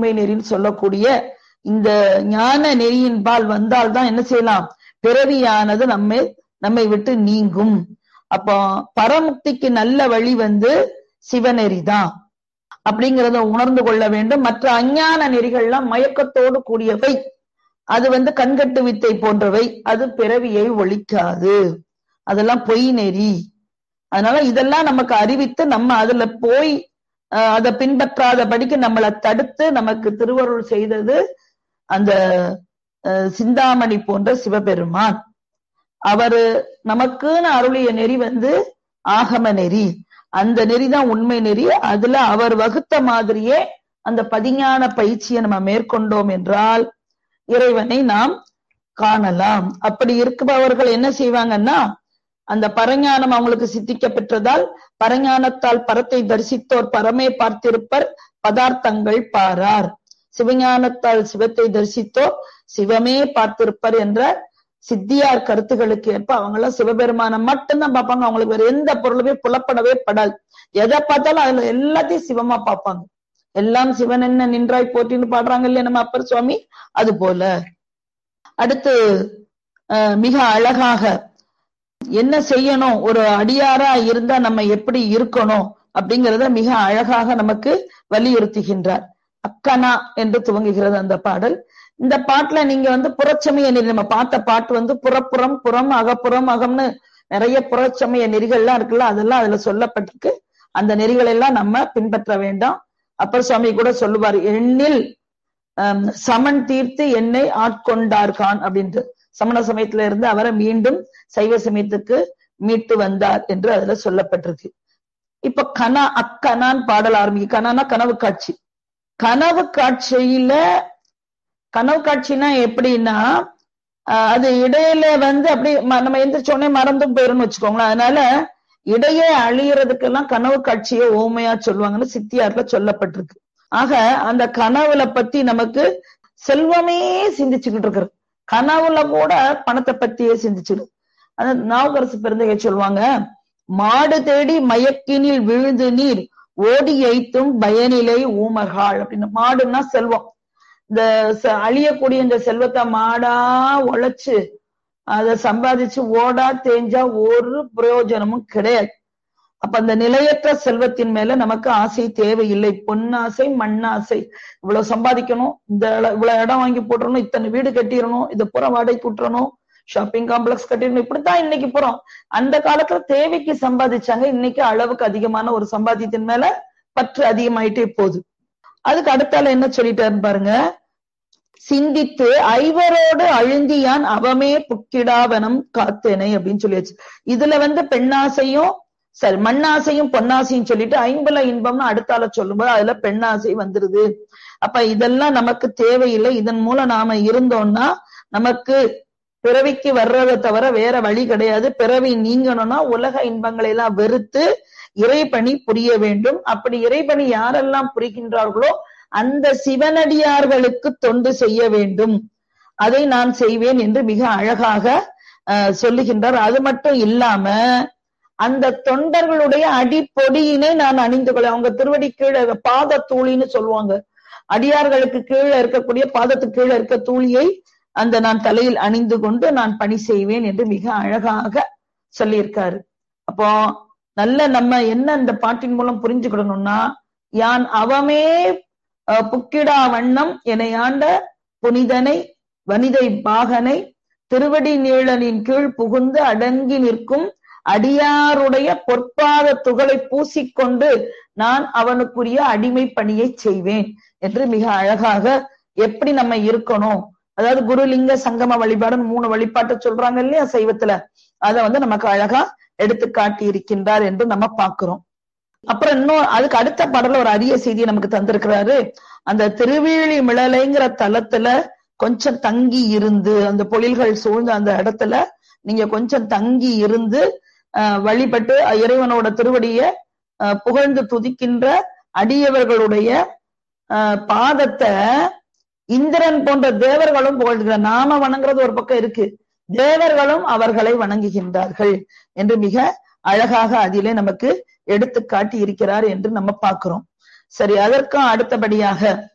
உண்மை நெறின்னு சொல்லக்கூடிய இந்த ஞான நெறியின் பால் வந்தால்தான் என்ன செய்யலாம் பிறவியானது நம்மை நம்மை விட்டு நீங்கும் அப்போ பரமுக்திக்கு நல்ல வழி வந்து சிவநெறி தான் அப்படிங்கிறத உணர்ந்து கொள்ள வேண்டும் மற்ற அஞ்ஞான நெறிகள்லாம் மயக்கத்தோடு கூடியவை அது வந்து கண்கட்டு வித்தை போன்றவை அது பிறவியை ஒழிக்காது அதெல்லாம் பொய் நெறி அதனால இதெல்லாம் நமக்கு அறிவித்து நம்ம அதுல போய் அதை பின்பற்றாதபடிக்கு நம்மளை தடுத்து நமக்கு திருவருள் செய்தது அந்த சிந்தாமணி போன்ற சிவபெருமான் அவரு நமக்குன்னு அருளிய நெறி வந்து ஆகம நெறி அந்த நெறிதான் உண்மை நெறி அதுல அவர் வகுத்த மாதிரியே அந்த பதிஞான பயிற்சியை நம்ம மேற்கொண்டோம் என்றால் இறைவனை நாம் காணலாம் அப்படி இருப்பவர்கள் என்ன செய்வாங்கன்னா அந்த பரஞானம் அவங்களுக்கு சித்திக்க பெற்றதால் பரஞானத்தால் பரத்தை தரிசித்தோர் பரமே பார்த்திருப்பர் பதார்த்தங்கள் பாரார் சிவஞானத்தால் சிவத்தை தரிசித்தோர் சிவமே பார்த்திருப்பர் என்ற சித்தியார் கருத்துகளுக்கு ஏற்ப அவங்க எல்லாம் சிவபெருமானை மட்டும்தான் பார்ப்பாங்க அவங்களுக்கு வேற எந்த பொருளுமே புலப்படவே படாது எதை பார்த்தாலும் அதுல எல்லாத்தையும் சிவமா பார்ப்பாங்க எல்லாம் சிவன் என்ன நின்றாய் போட்டின்னு பாடுறாங்க இல்லையா நம்ம அப்பர் சுவாமி அது போல அடுத்து மிக அழகாக என்ன செய்யணும் ஒரு அடியாரா இருந்தா நம்ம எப்படி இருக்கணும் அப்படிங்கறத மிக அழகாக நமக்கு வலியுறுத்துகின்றார் அக்கனா என்று துவங்குகிறது அந்த பாடல் இந்த பாட்டுல நீங்க வந்து புறச்சமய நெறி நம்ம பார்த்த பாட்டு வந்து புறப்புறம் புறம் அகப்புறம் அகம்னு நிறைய புறச்சமய நெறிகள்லாம் இருக்குல்ல அதெல்லாம் அதுல சொல்லப்பட்டிருக்கு அந்த நெறிகள் எல்லாம் நம்ம பின்பற்ற வேண்டாம் அப்பர் சுவாமி கூட சொல்லுவார் எண்ணில் சமன் தீர்த்து என்னை ஆட்கொண்டார்கான் அப்படின்ட்டு சமண சமயத்துல இருந்து அவரை மீண்டும் சைவ சமயத்துக்கு மீட்டு வந்தார் என்று அதுல சொல்லப்பட்டிருக்கு இப்ப கனா அக்கனான் பாடல் ஆரம்பிக்கு கனானா கனவு காட்சி கனவு காட்சியில கனவு காட்சினா எப்படின்னா அது இடையில வந்து அப்படி நம்ம எந்திரிச்ச உடனே மறந்தும் போயிடும்னு வச்சுக்கோங்களேன் அதனால இடையே அழியறதுக்கெல்லாம் கனவு காட்சியை ஓமையா சொல்லுவாங்கன்னு சித்தியார்ல சொல்லப்பட்டிருக்கு ஆக அந்த கனவுல பத்தி நமக்கு செல்வமே சிந்திச்சுக்கிட்டு இருக்கிறது கனவுல கூட பணத்தை பத்தியே சிந்திச்சிடும் அந்த நாவுக்கரசு பிறந்தகை சொல்லுவாங்க மாடு தேடி மயக்கினில் விழுது நீர் ஓடி ஐத்தும் பயனிலை ஊமர்கள் அப்படின்னு மாடுன்னா செல்வம் இந்த அழியக்கூடிய இந்த செல்வத்தை மாடா உழைச்சு அதை சம்பாதிச்சு ஓடா தேஞ்சா ஒரு பிரயோஜனமும் கிடையாது அப்ப அந்த நிலையற்ற செல்வத்தின் மேல நமக்கு ஆசை தேவையில்லை பொன்னாசை மண்ணாசை இவ்வளவு சம்பாதிக்கணும் இந்த இவ்வளவு இடம் வாங்கி போட்டுறணும் இத்தனை வீடு கட்டிடணும் இதை புற வாடகை கூட்டணும் ஷாப்பிங் காம்ப்ளெக்ஸ் கட்டிடணும் இப்படித்தான் இன்னைக்கு போறோம் அந்த காலத்துல தேவைக்கு சம்பாதிச்சாங்க இன்னைக்கு அளவுக்கு அதிகமான ஒரு சம்பாத்தியத்தின் மேல பற்று அதிகமாயிட்டே போகுது அதுக்கு அடுத்தால என்ன சொல்லிட்டாருன்னு பாருங்க சிந்தித்து ஐவரோடு அழுந்தியான் அவமே புக்கிடாவனம் காத்தேனை அப்படின்னு சொல்லியாச்சு இதுல வந்து பெண்ணாசையும் சரி மண்ணாசையும் பொன்னாசையும் சொல்லிட்டு ஐம்பல இன்பம்னு அடுத்தால சொல்லும்போது அதுல பெண்ணாசை வந்துருது அப்ப இதெல்லாம் நமக்கு தேவையில்லை இதன் மூலம் நாம இருந்தோம்னா நமக்கு பிறவிக்கு வர்றதை தவிர வேற வழி கிடையாது பிறவி நீங்கணும்னா உலக இன்பங்களை எல்லாம் வெறுத்து இறைபணி புரிய வேண்டும் அப்படி இறைபணி யாரெல்லாம் புரிகின்றார்களோ அந்த சிவனடியார்களுக்கு தொண்டு செய்ய வேண்டும் அதை நான் செய்வேன் என்று மிக அழகாக சொல்லுகின்றார் அது மட்டும் இல்லாம அந்த தொண்டர்களுடைய அடிப்பொடியினை நான் அணிந்து கொள்ள அவங்க திருவடி கீழே பாத தூளின்னு சொல்லுவாங்க அடியார்களுக்கு கீழே இருக்கக்கூடிய பாதத்துக்கு கீழே இருக்க தூளியை அந்த நான் தலையில் அணிந்து கொண்டு நான் பணி செய்வேன் என்று மிக அழகாக சொல்லியிருக்காரு அப்போ நல்ல நம்ம என்ன இந்த பாட்டின் மூலம் புரிஞ்சுக்கிடணும்னா யான் அவமே புக்கிடா வண்ணம் என்னை ஆண்ட புனிதனை வனிதை பாகனை திருவடி நீழனின் கீழ் புகுந்து அடங்கி நிற்கும் அடியாருடைய பொற்பாத துகளை பூசிக்கொண்டு நான் அவனுக்குரிய அடிமை பணியை செய்வேன் என்று மிக அழகாக எப்படி நம்ம இருக்கணும் அதாவது குருலிங்க சங்கம வழிபாடுன்னு மூணு வழிபாட்டை சொல்றாங்க இல்லையா சைவத்துல அத வந்து நமக்கு அழகா எடுத்து காட்டி இருக்கின்றார் என்று நம்ம பாக்குறோம் அப்புறம் இன்னும் அதுக்கு அடுத்த பாடல ஒரு அரிய செய்தியை நமக்கு தந்திருக்கிறாரு அந்த திருவேலி மிளலைங்கிற தலத்துல கொஞ்சம் தங்கி இருந்து அந்த பொழில்கள் சூழ்ந்த அந்த இடத்துல நீங்க கொஞ்சம் தங்கி இருந்து வழிபட்டு இறைவனோட திருவடிய புகழ்ந்து துதிக்கின்ற அடியவர்களுடைய பாதத்தை இந்திரன் போன்ற தேவர்களும் புகழ்கிற நாம வணங்குறது ஒரு பக்கம் இருக்கு தேவர்களும் அவர்களை வணங்குகின்றார்கள் என்று மிக அழகாக அதிலே நமக்கு எடுத்து காட்டி இருக்கிறார் என்று நம்ம பார்க்கிறோம் சரி அதற்கும் அடுத்தபடியாக